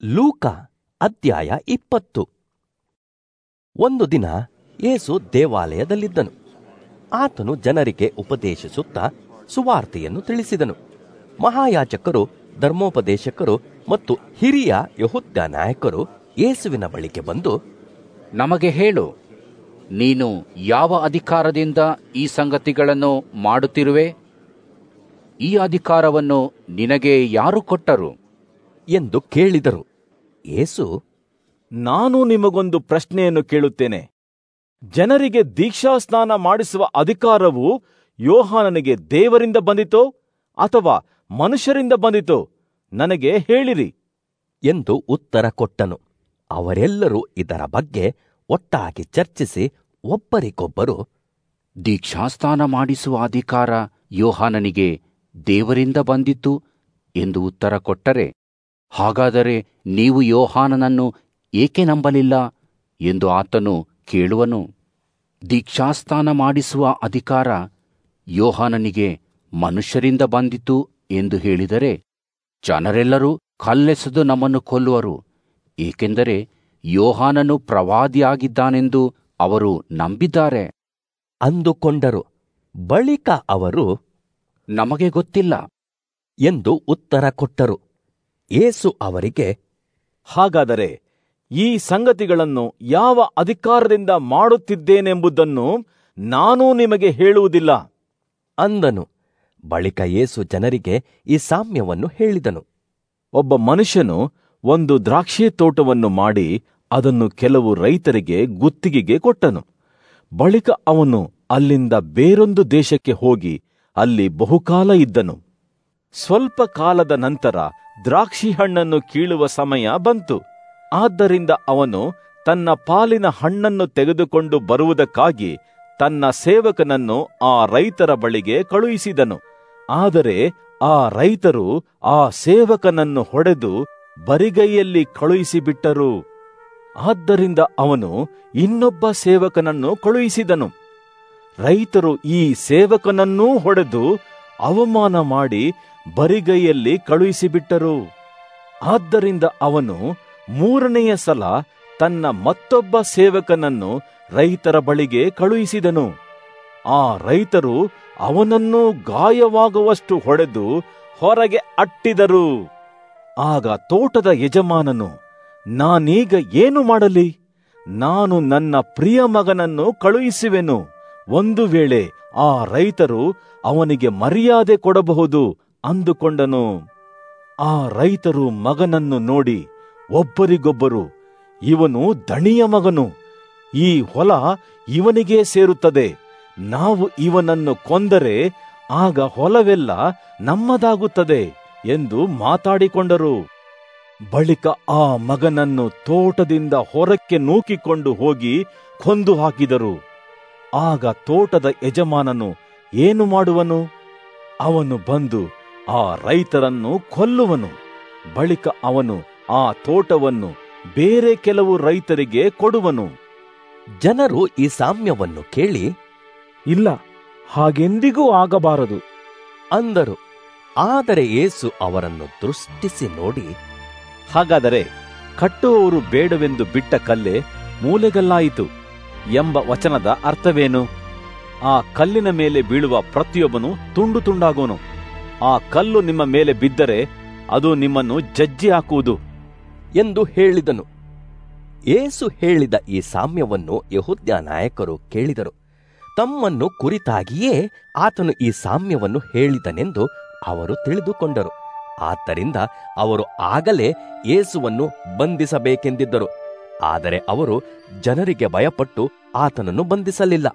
ಲೂಕ ಅಧ್ಯಾಯ ಇಪ್ಪತ್ತು ಒಂದು ದಿನ ಯೇಸು ದೇವಾಲಯದಲ್ಲಿದ್ದನು ಆತನು ಜನರಿಗೆ ಉಪದೇಶಿಸುತ್ತಾ ಸುವಾರ್ತೆಯನ್ನು ತಿಳಿಸಿದನು ಮಹಾಯಾಜಕರು ಧರ್ಮೋಪದೇಶಕರು ಮತ್ತು ಹಿರಿಯ ಯಹುದ್ಯ ನಾಯಕರು ಯೇಸುವಿನ ಬಳಿಗೆ ಬಂದು ನಮಗೆ ಹೇಳು ನೀನು ಯಾವ ಅಧಿಕಾರದಿಂದ ಈ ಸಂಗತಿಗಳನ್ನು ಮಾಡುತ್ತಿರುವೆ ಈ ಅಧಿಕಾರವನ್ನು ನಿನಗೆ ಯಾರು ಕೊಟ್ಟರು ಎಂದು ಕೇಳಿದರು ಯೇಸು ನಾನು ನಿಮಗೊಂದು ಪ್ರಶ್ನೆಯನ್ನು ಕೇಳುತ್ತೇನೆ ಜನರಿಗೆ ದೀಕ್ಷಾಸ್ನಾನ ಮಾಡಿಸುವ ಅಧಿಕಾರವು ಯೋಹಾನನಿಗೆ ದೇವರಿಂದ ಬಂದಿತೋ ಅಥವಾ ಮನುಷ್ಯರಿಂದ ಬಂದಿತೋ ನನಗೆ ಹೇಳಿರಿ ಎಂದು ಉತ್ತರ ಕೊಟ್ಟನು ಅವರೆಲ್ಲರೂ ಇದರ ಬಗ್ಗೆ ಒಟ್ಟಾಗಿ ಚರ್ಚಿಸಿ ಒಬ್ಬರಿಗೊಬ್ಬರು ದೀಕ್ಷಾಸ್ನಾನ ಮಾಡಿಸುವ ಅಧಿಕಾರ ಯೋಹಾನನಿಗೆ ದೇವರಿಂದ ಬಂದಿತು ಎಂದು ಉತ್ತರ ಕೊಟ್ಟರೆ ಹಾಗಾದರೆ ನೀವು ಯೋಹಾನನನ್ನು ಏಕೆ ನಂಬಲಿಲ್ಲ ಎಂದು ಆತನು ಕೇಳುವನು ದೀಕ್ಷಾಸ್ನಾನ ಮಾಡಿಸುವ ಅಧಿಕಾರ ಯೋಹಾನನಿಗೆ ಮನುಷ್ಯರಿಂದ ಬಂದಿತು ಎಂದು ಹೇಳಿದರೆ ಜನರೆಲ್ಲರೂ ಕಲ್ಲೆಸೆದು ನಮ್ಮನ್ನು ಕೊಲ್ಲುವರು ಏಕೆಂದರೆ ಯೋಹಾನನು ಪ್ರವಾದಿಯಾಗಿದ್ದಾನೆಂದು ಅವರು ನಂಬಿದ್ದಾರೆ ಅಂದುಕೊಂಡರು ಬಳಿಕ ಅವರು ನಮಗೆ ಗೊತ್ತಿಲ್ಲ ಎಂದು ಉತ್ತರ ಕೊಟ್ಟರು ಯೇಸು ಅವರಿಗೆ ಹಾಗಾದರೆ ಈ ಸಂಗತಿಗಳನ್ನು ಯಾವ ಅಧಿಕಾರದಿಂದ ಮಾಡುತ್ತಿದ್ದೇನೆಂಬುದನ್ನು ನಾನೂ ನಿಮಗೆ ಹೇಳುವುದಿಲ್ಲ ಅಂದನು ಬಳಿಕ ಯೇಸು ಜನರಿಗೆ ಈ ಸಾಮ್ಯವನ್ನು ಹೇಳಿದನು ಒಬ್ಬ ಮನುಷ್ಯನು ಒಂದು ದ್ರಾಕ್ಷಿ ತೋಟವನ್ನು ಮಾಡಿ ಅದನ್ನು ಕೆಲವು ರೈತರಿಗೆ ಗುತ್ತಿಗೆಗೆ ಕೊಟ್ಟನು ಬಳಿಕ ಅವನು ಅಲ್ಲಿಂದ ಬೇರೊಂದು ದೇಶಕ್ಕೆ ಹೋಗಿ ಅಲ್ಲಿ ಬಹುಕಾಲ ಇದ್ದನು ಸ್ವಲ್ಪ ಕಾಲದ ನಂತರ ದ್ರಾಕ್ಷಿ ಹಣ್ಣನ್ನು ಕೀಳುವ ಸಮಯ ಬಂತು ಆದ್ದರಿಂದ ಅವನು ತನ್ನ ಪಾಲಿನ ಹಣ್ಣನ್ನು ತೆಗೆದುಕೊಂಡು ಬರುವುದಕ್ಕಾಗಿ ತನ್ನ ಸೇವಕನನ್ನು ಆ ರೈತರ ಬಳಿಗೆ ಕಳುಹಿಸಿದನು ಆದರೆ ಆ ರೈತರು ಆ ಸೇವಕನನ್ನು ಹೊಡೆದು ಬರಿಗೈಯಲ್ಲಿ ಕಳುಹಿಸಿಬಿಟ್ಟರು ಆದ್ದರಿಂದ ಅವನು ಇನ್ನೊಬ್ಬ ಸೇವಕನನ್ನು ಕಳುಹಿಸಿದನು ರೈತರು ಈ ಸೇವಕನನ್ನೂ ಹೊಡೆದು ಅವಮಾನ ಮಾಡಿ ಬರಿಗೈಯಲ್ಲಿ ಕಳುಹಿಸಿಬಿಟ್ಟರು ಆದ್ದರಿಂದ ಅವನು ಮೂರನೆಯ ಸಲ ತನ್ನ ಮತ್ತೊಬ್ಬ ಸೇವಕನನ್ನು ರೈತರ ಬಳಿಗೆ ಕಳುಹಿಸಿದನು ಆ ರೈತರು ಅವನನ್ನೂ ಗಾಯವಾಗುವಷ್ಟು ಹೊಡೆದು ಹೊರಗೆ ಅಟ್ಟಿದರು ಆಗ ತೋಟದ ಯಜಮಾನನು ನಾನೀಗ ಏನು ಮಾಡಲಿ ನಾನು ನನ್ನ ಪ್ರಿಯ ಮಗನನ್ನು ಕಳುಹಿಸುವೆನು ಒಂದು ವೇಳೆ ಆ ರೈತರು ಅವನಿಗೆ ಮರ್ಯಾದೆ ಕೊಡಬಹುದು ಅಂದುಕೊಂಡನು ಆ ರೈತರು ಮಗನನ್ನು ನೋಡಿ ಒಬ್ಬರಿಗೊಬ್ಬರು ಇವನು ದಣಿಯ ಮಗನು ಈ ಹೊಲ ಇವನಿಗೇ ಸೇರುತ್ತದೆ ನಾವು ಇವನನ್ನು ಕೊಂದರೆ ಆಗ ಹೊಲವೆಲ್ಲ ನಮ್ಮದಾಗುತ್ತದೆ ಎಂದು ಮಾತಾಡಿಕೊಂಡರು ಬಳಿಕ ಆ ಮಗನನ್ನು ತೋಟದಿಂದ ಹೊರಕ್ಕೆ ನೂಕಿಕೊಂಡು ಹೋಗಿ ಕೊಂದು ಹಾಕಿದರು ಆಗ ತೋಟದ ಯಜಮಾನನು ಏನು ಮಾಡುವನು ಅವನು ಬಂದು ಆ ರೈತರನ್ನು ಕೊಲ್ಲುವನು ಬಳಿಕ ಅವನು ಆ ತೋಟವನ್ನು ಬೇರೆ ಕೆಲವು ರೈತರಿಗೆ ಕೊಡುವನು ಜನರು ಈ ಸಾಮ್ಯವನ್ನು ಕೇಳಿ ಇಲ್ಲ ಹಾಗೆಂದಿಗೂ ಆಗಬಾರದು ಅಂದರು ಆದರೆ ಯೇಸು ಅವರನ್ನು ದೃಷ್ಟಿಸಿ ನೋಡಿ ಹಾಗಾದರೆ ಕಟ್ಟುವವರು ಬೇಡವೆಂದು ಬಿಟ್ಟ ಕಲ್ಲೇ ಮೂಲೆಗಲ್ಲಾಯಿತು ಎಂಬ ವಚನದ ಅರ್ಥವೇನು ಆ ಕಲ್ಲಿನ ಮೇಲೆ ಬೀಳುವ ಪ್ರತಿಯೊಬ್ಬನು ತುಂಡು ತುಂಡಾಗೋನು ಆ ಕಲ್ಲು ನಿಮ್ಮ ಮೇಲೆ ಬಿದ್ದರೆ ಅದು ನಿಮ್ಮನ್ನು ಜಜ್ಜಿ ಹಾಕುವುದು ಎಂದು ಹೇಳಿದನು ಯೇಸು ಹೇಳಿದ ಈ ಸಾಮ್ಯವನ್ನು ಯಹುದ್ಯ ನಾಯಕರು ಕೇಳಿದರು ತಮ್ಮನ್ನು ಕುರಿತಾಗಿಯೇ ಆತನು ಈ ಸಾಮ್ಯವನ್ನು ಹೇಳಿದನೆಂದು ಅವರು ತಿಳಿದುಕೊಂಡರು ಆದ್ದರಿಂದ ಅವರು ಆಗಲೇ ಯೇಸುವನ್ನು ಬಂಧಿಸಬೇಕೆಂದಿದ್ದರು ಆದರೆ ಅವರು ಜನರಿಗೆ ಭಯಪಟ್ಟು ಆತನನ್ನು ಬಂಧಿಸಲಿಲ್ಲ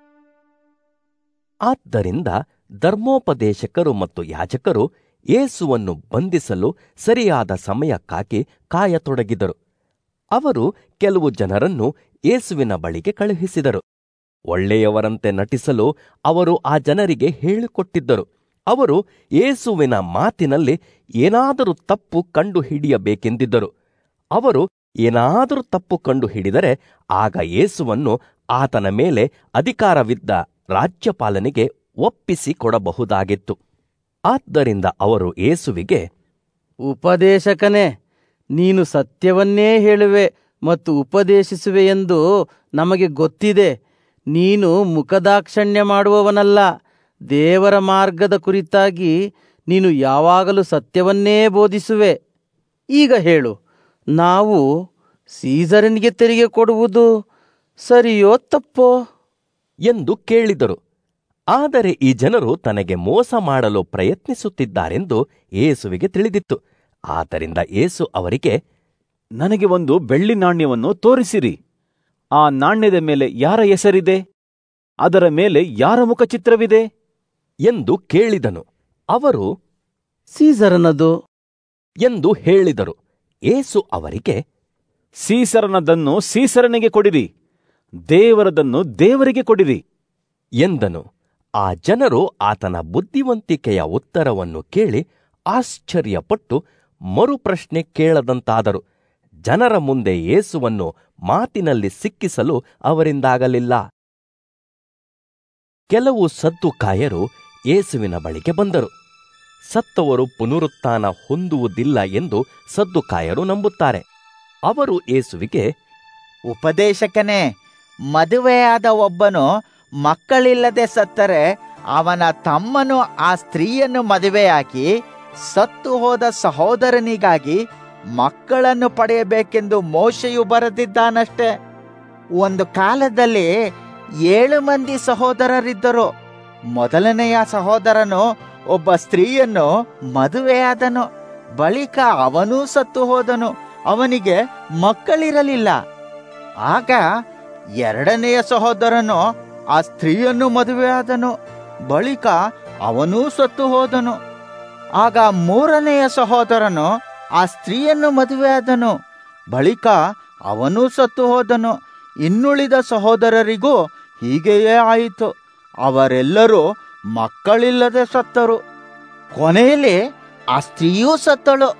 ಆದ್ದರಿಂದ ಧರ್ಮೋಪದೇಶಕರು ಮತ್ತು ಯಾಜಕರು ಯೇಸುವನ್ನು ಬಂಧಿಸಲು ಸರಿಯಾದ ಸಮಯಕ್ಕಾಗಿ ಕಾಯತೊಡಗಿದರು ಅವರು ಕೆಲವು ಜನರನ್ನು ಯೇಸುವಿನ ಬಳಿಗೆ ಕಳುಹಿಸಿದರು ಒಳ್ಳೆಯವರಂತೆ ನಟಿಸಲು ಅವರು ಆ ಜನರಿಗೆ ಹೇಳಿಕೊಟ್ಟಿದ್ದರು ಅವರು ಯೇಸುವಿನ ಮಾತಿನಲ್ಲಿ ಏನಾದರೂ ತಪ್ಪು ಕಂಡು ಹಿಡಿಯಬೇಕೆಂದಿದ್ದರು ಅವರು ಏನಾದರೂ ತಪ್ಪು ಕಂಡು ಹಿಡಿದರೆ ಆಗ ಯೇಸುವನ್ನು ಆತನ ಮೇಲೆ ಅಧಿಕಾರವಿದ್ದ ರಾಜ್ಯಪಾಲನಿಗೆ ಒಪ್ಪಿಸಿ ಕೊಡಬಹುದಾಗಿತ್ತು ಆದ್ದರಿಂದ ಅವರು ಯೇಸುವಿಗೆ ಉಪದೇಶಕನೇ ನೀನು ಸತ್ಯವನ್ನೇ ಹೇಳುವೆ ಮತ್ತು ಉಪದೇಶಿಸುವೆ ಎಂದು ನಮಗೆ ಗೊತ್ತಿದೆ ನೀನು ಮುಖದಾಕ್ಷಣ್ಯ ಮಾಡುವವನಲ್ಲ ದೇವರ ಮಾರ್ಗದ ಕುರಿತಾಗಿ ನೀನು ಯಾವಾಗಲೂ ಸತ್ಯವನ್ನೇ ಬೋಧಿಸುವೆ ಈಗ ಹೇಳು ನಾವು ಸೀಸರನಿಗೆ ತೆರಿಗೆ ಕೊಡುವುದು ಸರಿಯೋ ತಪ್ಪೋ ಎಂದು ಕೇಳಿದರು ಆದರೆ ಈ ಜನರು ತನಗೆ ಮೋಸ ಮಾಡಲು ಪ್ರಯತ್ನಿಸುತ್ತಿದ್ದಾರೆಂದು ಏಸುವಿಗೆ ತಿಳಿದಿತ್ತು ಆದ್ದರಿಂದ ಏಸು ಅವರಿಗೆ ನನಗೆ ಒಂದು ಬೆಳ್ಳಿ ನಾಣ್ಯವನ್ನು ತೋರಿಸಿರಿ ಆ ನಾಣ್ಯದ ಮೇಲೆ ಯಾರ ಹೆಸರಿದೆ ಅದರ ಮೇಲೆ ಯಾರ ಮುಖಚಿತ್ರವಿದೆ ಎಂದು ಕೇಳಿದನು ಅವರು ಸೀಸರನದು ಎಂದು ಹೇಳಿದರು ಏಸು ಅವರಿಗೆ ಸೀಸರನದನ್ನು ಸೀಸರನಿಗೆ ಕೊಡಿರಿ ದೇವರದನ್ನು ದೇವರಿಗೆ ಕೊಡಿರಿ ಎಂದನು ಆ ಜನರು ಆತನ ಬುದ್ಧಿವಂತಿಕೆಯ ಉತ್ತರವನ್ನು ಕೇಳಿ ಆಶ್ಚರ್ಯಪಟ್ಟು ಮರುಪ್ರಶ್ನೆ ಕೇಳದಂತಾದರು ಜನರ ಮುಂದೆ ಯೇಸುವನ್ನು ಮಾತಿನಲ್ಲಿ ಸಿಕ್ಕಿಸಲು ಅವರಿಂದಾಗಲಿಲ್ಲ ಕೆಲವು ಸದ್ದುಕಾಯರು ಯೇಸುವಿನ ಬಳಿಗೆ ಬಂದರು ಸತ್ತವರು ಪುನರುತ್ಥಾನ ಹೊಂದುವುದಿಲ್ಲ ಎಂದು ಸದ್ದುಕಾಯರು ನಂಬುತ್ತಾರೆ ಅವರು ಯೇಸುವಿಗೆ ಉಪದೇಶಕನೇ ಮದುವೆಯಾದ ಒಬ್ಬನು ಮಕ್ಕಳಿಲ್ಲದೆ ಸತ್ತರೆ ಅವನ ತಮ್ಮನು ಆ ಸ್ತ್ರೀಯನ್ನು ಮದುವೆಯಾಗಿ ಸತ್ತು ಹೋದ ಸಹೋದರನಿಗಾಗಿ ಮಕ್ಕಳನ್ನು ಪಡೆಯಬೇಕೆಂದು ಮೋಶೆಯು ಬರೆದಿದ್ದಾನಷ್ಟೆ ಒಂದು ಕಾಲದಲ್ಲಿ ಏಳು ಮಂದಿ ಸಹೋದರರಿದ್ದರು ಮೊದಲನೆಯ ಸಹೋದರನು ಒಬ್ಬ ಸ್ತ್ರೀಯನ್ನು ಮದುವೆಯಾದನು ಬಳಿಕ ಅವನೂ ಸತ್ತು ಹೋದನು ಅವನಿಗೆ ಮಕ್ಕಳಿರಲಿಲ್ಲ ಆಗ ಎರಡನೆಯ ಸಹೋದರನು ಆ ಸ್ತ್ರೀಯನ್ನು ಮದುವೆಯಾದನು ಬಳಿಕ ಅವನೂ ಸತ್ತು ಹೋದನು ಆಗ ಮೂರನೆಯ ಸಹೋದರನು ಆ ಸ್ತ್ರೀಯನ್ನು ಮದುವೆಯಾದನು ಬಳಿಕ ಅವನೂ ಸತ್ತು ಹೋದನು ಇನ್ನುಳಿದ ಸಹೋದರರಿಗೂ ಹೀಗೆಯೇ ಆಯಿತು ಅವರೆಲ್ಲರೂ ಮಕ್ಕಳಿಲ್ಲದೆ ಸತ್ತರು ಕೊನೆಯಲ್ಲಿ ಆ ಸ್ತ್ರೀಯೂ ಸತ್ತಳು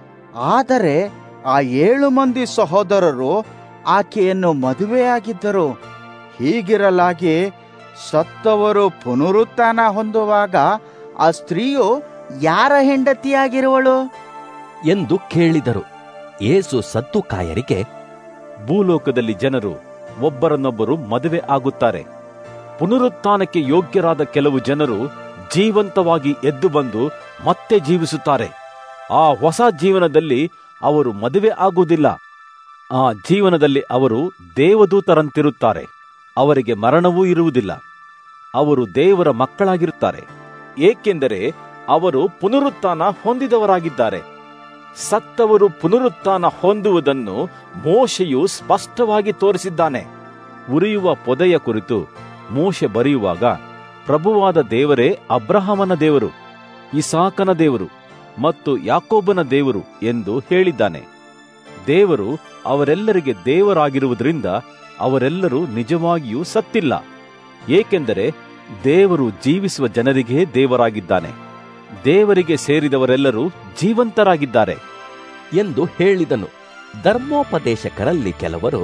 ಆದರೆ ಆ ಏಳು ಮಂದಿ ಸಹೋದರರು ಆಕೆಯನ್ನು ಮದುವೆಯಾಗಿದ್ದರು ಹೀಗಿರಲಾಗಿ ಸತ್ತವರು ಪುನರುತ್ಥಾನ ಹೊಂದುವಾಗ ಆ ಸ್ತ್ರೀಯು ಯಾರ ಹೆಂಡತಿಯಾಗಿರುವಳು ಎಂದು ಕೇಳಿದರು ಏಸು ಸದ್ದುಕಾಯರಿಗೆ ಭೂಲೋಕದಲ್ಲಿ ಜನರು ಒಬ್ಬರನ್ನೊಬ್ಬರು ಮದುವೆ ಆಗುತ್ತಾರೆ ಪುನರುತ್ಥಾನಕ್ಕೆ ಯೋಗ್ಯರಾದ ಕೆಲವು ಜನರು ಜೀವಂತವಾಗಿ ಎದ್ದು ಬಂದು ಮತ್ತೆ ಜೀವಿಸುತ್ತಾರೆ ಆ ಹೊಸ ಜೀವನದಲ್ಲಿ ಅವರು ಮದುವೆ ಆಗುವುದಿಲ್ಲ ಆ ಜೀವನದಲ್ಲಿ ಅವರು ದೇವದೂತರಂತಿರುತ್ತಾರೆ ಅವರಿಗೆ ಮರಣವೂ ಇರುವುದಿಲ್ಲ ಅವರು ದೇವರ ಮಕ್ಕಳಾಗಿರುತ್ತಾರೆ ಏಕೆಂದರೆ ಅವರು ಪುನರುತ್ಥಾನ ಹೊಂದಿದವರಾಗಿದ್ದಾರೆ ಸತ್ತವರು ಪುನರುತ್ಥಾನ ಹೊಂದುವುದನ್ನು ಮೋಶೆಯು ಸ್ಪಷ್ಟವಾಗಿ ತೋರಿಸಿದ್ದಾನೆ ಉರಿಯುವ ಪೊದೆಯ ಕುರಿತು ಮೋಶೆ ಬರೆಯುವಾಗ ಪ್ರಭುವಾದ ದೇವರೇ ಅಬ್ರಹಾಮನ ದೇವರು ಇಸಾಕನ ದೇವರು ಮತ್ತು ಯಾಕೋಬನ ದೇವರು ಎಂದು ಹೇಳಿದ್ದಾನೆ ದೇವರು ಅವರೆಲ್ಲರಿಗೆ ದೇವರಾಗಿರುವುದರಿಂದ ಅವರೆಲ್ಲರೂ ನಿಜವಾಗಿಯೂ ಸತ್ತಿಲ್ಲ ಏಕೆಂದರೆ ದೇವರು ಜೀವಿಸುವ ಜನರಿಗೇ ದೇವರಾಗಿದ್ದಾನೆ ದೇವರಿಗೆ ಸೇರಿದವರೆಲ್ಲರೂ ಜೀವಂತರಾಗಿದ್ದಾರೆ ಎಂದು ಹೇಳಿದನು ಧರ್ಮೋಪದೇಶಕರಲ್ಲಿ ಕೆಲವರು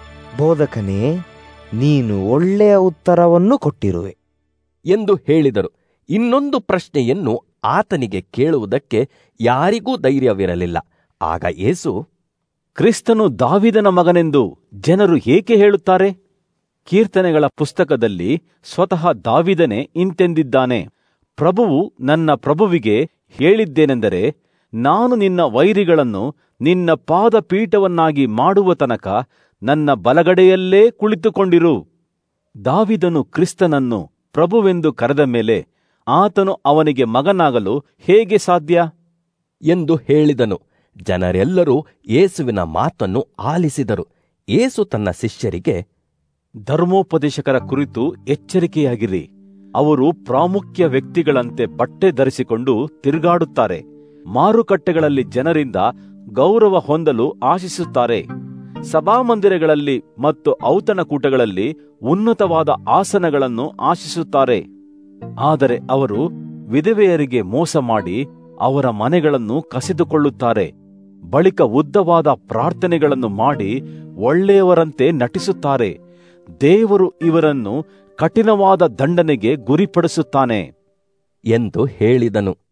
ಬೋಧಕನೇ ನೀನು ಒಳ್ಳೆಯ ಉತ್ತರವನ್ನು ಕೊಟ್ಟಿರುವೆ ಎಂದು ಹೇಳಿದರು ಇನ್ನೊಂದು ಪ್ರಶ್ನೆಯನ್ನು ಆತನಿಗೆ ಕೇಳುವುದಕ್ಕೆ ಯಾರಿಗೂ ಧೈರ್ಯವಿರಲಿಲ್ಲ ಆಗ ಏಸು ಕ್ರಿಸ್ತನು ದಾವಿದನ ಮಗನೆಂದು ಜನರು ಏಕೆ ಹೇಳುತ್ತಾರೆ ಕೀರ್ತನೆಗಳ ಪುಸ್ತಕದಲ್ಲಿ ಸ್ವತಃ ದಾವಿದನೇ ಇಂತೆಂದಿದ್ದಾನೆ ಪ್ರಭುವು ನನ್ನ ಪ್ರಭುವಿಗೆ ಹೇಳಿದ್ದೇನೆಂದರೆ ನಾನು ನಿನ್ನ ವೈರಿಗಳನ್ನು ನಿನ್ನ ಪಾದಪೀಠವನ್ನಾಗಿ ಮಾಡುವ ತನಕ ನನ್ನ ಬಲಗಡೆಯಲ್ಲೇ ಕುಳಿತುಕೊಂಡಿರು ದಾವಿದನು ಕ್ರಿಸ್ತನನ್ನು ಪ್ರಭುವೆಂದು ಕರೆದ ಮೇಲೆ ಆತನು ಅವನಿಗೆ ಮಗನಾಗಲು ಹೇಗೆ ಸಾಧ್ಯ ಎಂದು ಹೇಳಿದನು ಜನರೆಲ್ಲರೂ ಯೇಸುವಿನ ಮಾತನ್ನು ಆಲಿಸಿದರು ಏಸು ತನ್ನ ಶಿಷ್ಯರಿಗೆ ಧರ್ಮೋಪದೇಶಕರ ಕುರಿತು ಎಚ್ಚರಿಕೆಯಾಗಿರಿ ಅವರು ಪ್ರಾಮುಖ್ಯ ವ್ಯಕ್ತಿಗಳಂತೆ ಬಟ್ಟೆ ಧರಿಸಿಕೊಂಡು ತಿರುಗಾಡುತ್ತಾರೆ ಮಾರುಕಟ್ಟೆಗಳಲ್ಲಿ ಜನರಿಂದ ಗೌರವ ಹೊಂದಲು ಆಶಿಸುತ್ತಾರೆ ಸಭಾಮಂದಿರಗಳಲ್ಲಿ ಮತ್ತು ಔತಣಕೂಟಗಳಲ್ಲಿ ಉನ್ನತವಾದ ಆಸನಗಳನ್ನು ಆಶಿಸುತ್ತಾರೆ ಆದರೆ ಅವರು ವಿಧವೆಯರಿಗೆ ಮೋಸ ಮಾಡಿ ಅವರ ಮನೆಗಳನ್ನು ಕಸಿದುಕೊಳ್ಳುತ್ತಾರೆ ಬಳಿಕ ಉದ್ದವಾದ ಪ್ರಾರ್ಥನೆಗಳನ್ನು ಮಾಡಿ ಒಳ್ಳೆಯವರಂತೆ ನಟಿಸುತ್ತಾರೆ ದೇವರು ಇವರನ್ನು ಕಠಿಣವಾದ ದಂಡನೆಗೆ ಗುರಿಪಡಿಸುತ್ತಾನೆ ಎಂದು ಹೇಳಿದನು